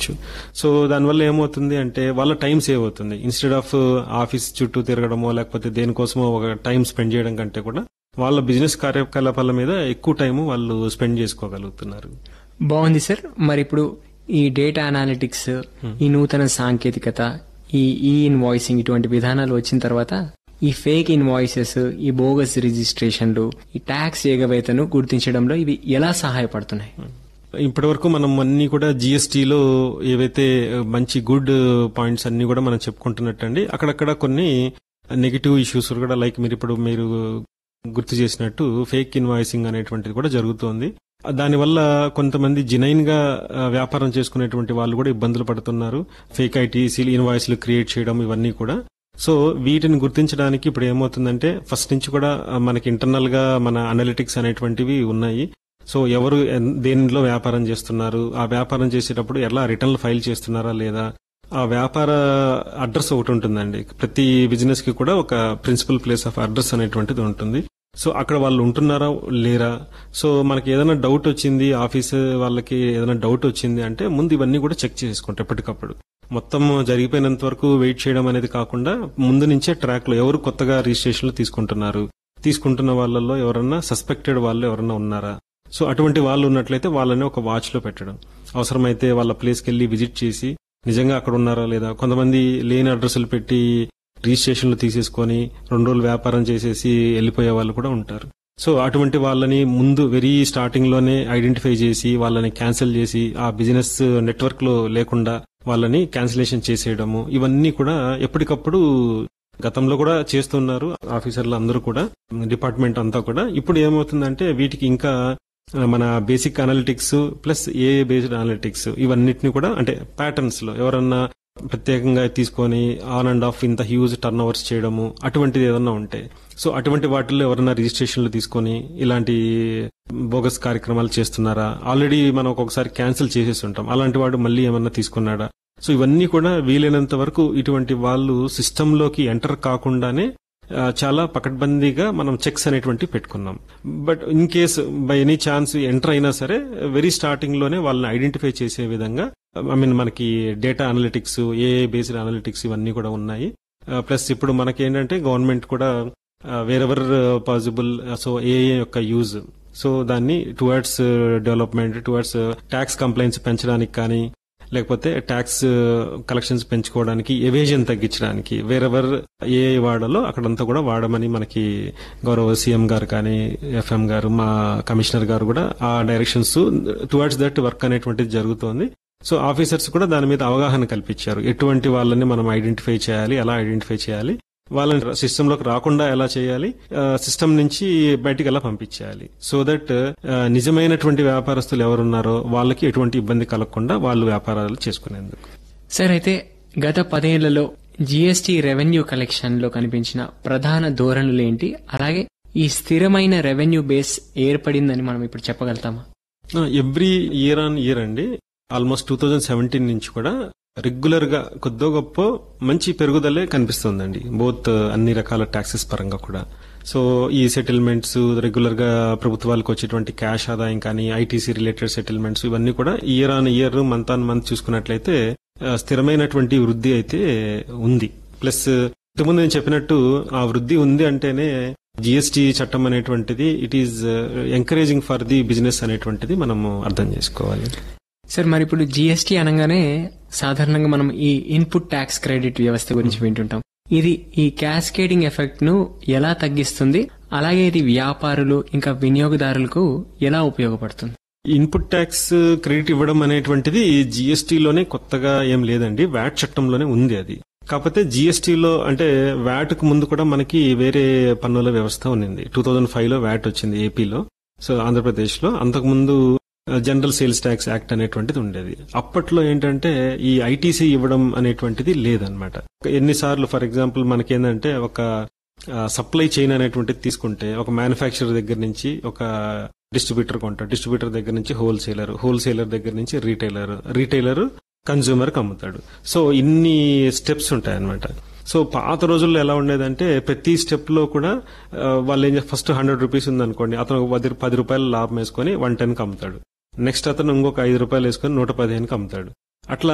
చేసుకోవచ్చు సో దానివల్ల ఏమవుతుంది అంటే వాళ్ళ టైం సేవ్ అవుతుంది ఇన్స్టెడ్ ఆఫ్ ఆఫీస్ చుట్టూ తిరగడమో లేకపోతే దేనికోసమో ఒక టైం స్పెండ్ చేయడం కంటే కూడా వాళ్ళ బిజినెస్ కార్యకలాపాల మీద ఎక్కువ టైం వాళ్ళు స్పెండ్ చేసుకోగలుగుతున్నారు బాగుంది సార్ మరి ఇప్పుడు ఈ డేటా అనాలిటిక్స్ ఈ నూతన సాంకేతికత ఈ ఈ ఇన్వాయిసింగ్ ఇటువంటి విధానాలు వచ్చిన తర్వాత ఈ ఫేక్ ఇన్వాయిసెస్ ఈ బోగస్ రిజిస్ట్రేషన్లు ఈ ట్యాక్స్ ఎగవేతను గుర్తించడంలో ఇవి ఎలా సహాయపడుతున్నాయి ఇప్పటి వరకు మనం అన్ని కూడా జిఎస్టీలో ఏవైతే మంచి గుడ్ పాయింట్స్ అన్ని కూడా మనం చెప్పుకుంటున్నట్టండి అక్కడక్కడ కొన్ని నెగిటివ్ ఇష్యూస్ కూడా లైక్ మీరు ఇప్పుడు మీరు గుర్తు చేసినట్టు ఫేక్ ఇన్వాయిసింగ్ అనేటువంటిది కూడా జరుగుతోంది దానివల్ల కొంతమంది జినైన్ గా ఆ, వ్యాపారం చేసుకునేటువంటి వాళ్ళు కూడా ఇబ్బందులు పడుతున్నారు ఫేక్ ఐటీసీ ఇన్వాయిస్లు క్రియేట్ చేయడం ఇవన్నీ కూడా సో వీటిని గుర్తించడానికి ఇప్పుడు ఏమవుతుందంటే ఫస్ట్ నుంచి కూడా ఆ, మనకి ఇంటర్నల్ గా మన అనలిటిక్స్ అనేటువంటివి ఉన్నాయి సో ఎవరు ఎన్- దేనిలో వ్యాపారం చేస్తున్నారు ఆ వ్యాపారం చేసేటప్పుడు ఎలా రిటర్న్లు ఫైల్ చేస్తున్నారా లేదా ఆ వ్యాపార అడ్రస్ ఒకటి ఉంటుందండి ప్రతి బిజినెస్ కి కూడా ఒక ప్రిన్సిపల్ ప్లేస్ ఆఫ్ అడ్రస్ అనేటువంటిది ఉంటుంది సో అక్కడ వాళ్ళు ఉంటున్నారా లేరా సో మనకి ఏదైనా డౌట్ వచ్చింది ఆఫీస్ వాళ్ళకి ఏదైనా డౌట్ వచ్చింది అంటే ముందు ఇవన్నీ కూడా చెక్ చేసుకుంటాం ఎప్పటికప్పుడు మొత్తం జరిగిపోయినంత వరకు వెయిట్ చేయడం అనేది కాకుండా ముందు నుంచే ట్రాక్ లో ఎవరు కొత్తగా రిజిస్ట్రేషన్లు తీసుకుంటున్నారు తీసుకుంటున్న వాళ్ళల్లో ఎవరన్నా సస్పెక్టెడ్ వాళ్ళు ఎవరన్నా ఉన్నారా సో అటువంటి వాళ్ళు ఉన్నట్లయితే వాళ్ళని ఒక వాచ్ లో పెట్టడం అవసరమైతే వాళ్ళ ప్లేస్కి వెళ్ళి విజిట్ చేసి నిజంగా అక్కడ ఉన్నారా లేదా కొంతమంది లేని అడ్రస్లు పెట్టి రిజిస్ట్రేషన్లు తీసేసుకొని రెండు రోజులు వ్యాపారం చేసేసి వెళ్ళిపోయే వాళ్ళు కూడా ఉంటారు సో అటువంటి వాళ్ళని ముందు వెరీ స్టార్టింగ్ లోనే ఐడెంటిఫై చేసి వాళ్ళని క్యాన్సిల్ చేసి ఆ బిజినెస్ నెట్వర్క్ లో లేకుండా వాళ్ళని క్యాన్సిలేషన్ చేసేయడము ఇవన్నీ కూడా ఎప్పటికప్పుడు గతంలో కూడా చేస్తున్నారు ఆఫీసర్లు అందరూ కూడా డిపార్ట్మెంట్ అంతా కూడా ఇప్పుడు ఏమవుతుందంటే వీటికి ఇంకా ఆ, మన basic analytics plus A based analytics ఇవన్నిటిని కూడా అంటే ప్యాటర్న్స్ లో ఎవరన్నా ప్రత్యేకంగా తీసుకొని ఆన్ అండ్ ఆఫ్ ఇంత హ్యూజ్ టర్న్ ఓవర్స్ చేయడము అటువంటిది ఏదన్నా ఉంటే సో అటువంటి వాటిల్లో ఎవరన్నా రిజిస్ట్రేషన్లు తీసుకొని ఇలాంటి బోగస్ కార్యక్రమాలు చేస్తున్నారా ఆల్రెడీ మనం ఒక్కొక్కసారి క్యాన్సిల్ చేసేసి ఉంటాం అలాంటి వాడు మళ్ళీ ఏమన్నా తీసుకున్నాడా సో ఇవన్నీ కూడా వీలైనంత వరకు ఇటువంటి వాళ్ళు సిస్టమ్ లోకి ఎంటర్ కాకుండానే ఆ, చాలా పకడ్బందీగా మనం చెక్స్ అనేటువంటి పెట్టుకున్నాం but in case by any chance enter అయినా సరే వెరీ స్టార్టింగ్ లోనే వాళ్ళని ఐడెంటిఫై చేసే విధంగా ఐ మీన్ మనకి data analytics A based analytics ఇవన్నీ కూడా ఉన్నాయి ప్లస్ ఇప్పుడు మనకి ఏంటంటే గవర్నమెంట్ కూడా వేరెవర్ పాసిబుల్ సో ఏ యొక్క యూజ్ సో దాన్ని towards development towards tax complaints పెంచడానికి కానీ లేకపోతే ట్యాక్స్ కలెక్షన్స్ పెంచుకోవడానికి ఎవేజన్ తగ్గించడానికి వేరెవర్ ఏ వాడాలో అక్కడంతా కూడా వాడమని మనకి గౌరవ సీఎం గారు కానీ ఎఫ్ఎం గారు మా కమిషనర్ గారు కూడా ఆ డైరెక్షన్స్ టువర్డ్స్ దట్ వర్క్ అనేటువంటిది జరుగుతోంది సో ఆఫీసర్స్ కూడా దాని మీద అవగాహన కల్పించారు ఎటువంటి వాళ్ళని మనం ఐడెంటిఫై చేయాలి ఎలా ఐడెంటిఫై చేయాలి వాళ్ళని సిస్టమ్ లోకి రాకుండా ఎలా చేయాలి సిస్టమ్ నుంచి బయటికి ఎలా పంపించేయాలి సో దట్ నిజమైనటువంటి వ్యాపారస్తులు ఎవరున్నారో వాళ్ళకి ఎటువంటి ఇబ్బంది కలగకుండా వాళ్ళు వ్యాపారాలు చేసుకునేందుకు సార్ అయితే గత పదేళ్లలో జీఎస్టీ రెవెన్యూ కలెక్షన్ లో కనిపించిన ప్రధాన ధోరణులు ఏంటి అలాగే ఈ స్థిరమైన రెవెన్యూ బేస్ ఏర్పడిందని మనం ఇప్పుడు చెప్పగలుగుతామా ఎవ్రీ ఇయర్ ఆన్ ఇయర్ అండి ఆల్మోస్ట్ టూ థౌజండ్ సెవెంటీన్ నుంచి కూడా రెగ్యులర్ గా కొద్దో గొప్ప మంచి పెరుగుదలే కనిపిస్తుందండి బోత్ అన్ని రకాల ట్యాక్సెస్ పరంగా కూడా సో ఈ సెటిల్మెంట్స్ రెగ్యులర్ గా ప్రభుత్వాలకు వచ్చేటువంటి క్యాష్ ఆదాయం కానీ ఐటీసీ రిలేటెడ్ సెటిల్మెంట్స్ ఇవన్నీ కూడా year on year month on month చూసుకున్నట్లయితే ఆ, స్థిరమైనటువంటి వృద్ధి అయితే ఉంది ప్లస్ ఇంతకుముందు నేను చెప్పినట్టు ఆ వృద్ధి ఉంది అంటేనే జిఎస్టి చట్టం అనేటువంటిది it is encouraging for the business అనేటువంటిది మనము అర్థం చేసుకోవాలి సార్ మరి ఇప్పుడు జీఎస్టీ అనగానే సాధారణంగా మనం ఈ ఇన్పుట్ ట్యాక్స్ క్రెడిట్ వ్యవస్థ గురించి వింటుంటాం ఇది ఈ క్యాస్కేడింగ్ ఎఫెక్ట్ ను ఎలా తగ్గిస్తుంది అలాగే ఇది వ్యాపారులు ఇంకా వినియోగదారులకు ఎలా ఉపయోగపడుతుంది ఇన్పుట్ ట్యాక్స్ క్రెడిట్ ఇవ్వడం అనేటువంటిది జీఎస్టీలోనే కొత్తగా ఏం లేదండి వ్యాట్ చట్టంలోనే ఉంది అది కాకపోతే జీఎస్టీలో అంటే వ్యాట్ కు ముందు కూడా మనకి వేరే పన్నుల వ్యవస్థ ఉన్నింది టూ థౌజండ్ ఫైవ్ లో వ్యాట్ వచ్చింది ఏపీలో సో ఆంధ్రప్రదేశ్ లో అంతకుముందు జనరల్ సేల్స్ ట్యాక్స్ యాక్ట్ అనేటువంటిది ఉండేది అప్పట్లో ఏంటంటే ఈ ఐటీసీ ఇవ్వడం అనేటువంటిది లేదనమాట ఎన్నిసార్లు ఫర్ ఎగ్జాంపుల్ మనకేందంటే ఒక సప్లై చైన్ అనేటువంటిది తీసుకుంటే ఒక మ్యానుఫ్యాక్చరర్ దగ్గర నుంచి ఒక డిస్ట్రిబ్యూటర్ కొంటాడు డిస్ట్రిబ్యూటర్ దగ్గర నుంచి హోల్సేలర్ హోల్సేలర్ దగ్గర నుంచి రీటైలర్ రీటైలర్ కన్జ్యూమర్ కి అమ్ముతాడు సో ఇన్ని స్టెప్స్ ఉంటాయి అనమాట సో పాత రోజుల్లో ఎలా ఉండేదంటే ప్రతి స్టెప్ లో కూడా ఆ, వాళ్ళు ఏం ఫస్ట్ హండ్రెడ్ రూపీస్ ఉందనుకోండి అతను ఒక పది పది రూపాయలు లాభం వేసుకొని వన్ టెన్ కి అమ్ముతాడు నెక్స్ట్ అతను ఇంకొక ఐదు రూపాయలు వేసుకొని నూట పదిహేనుకి అమ్ముతాడు అట్లా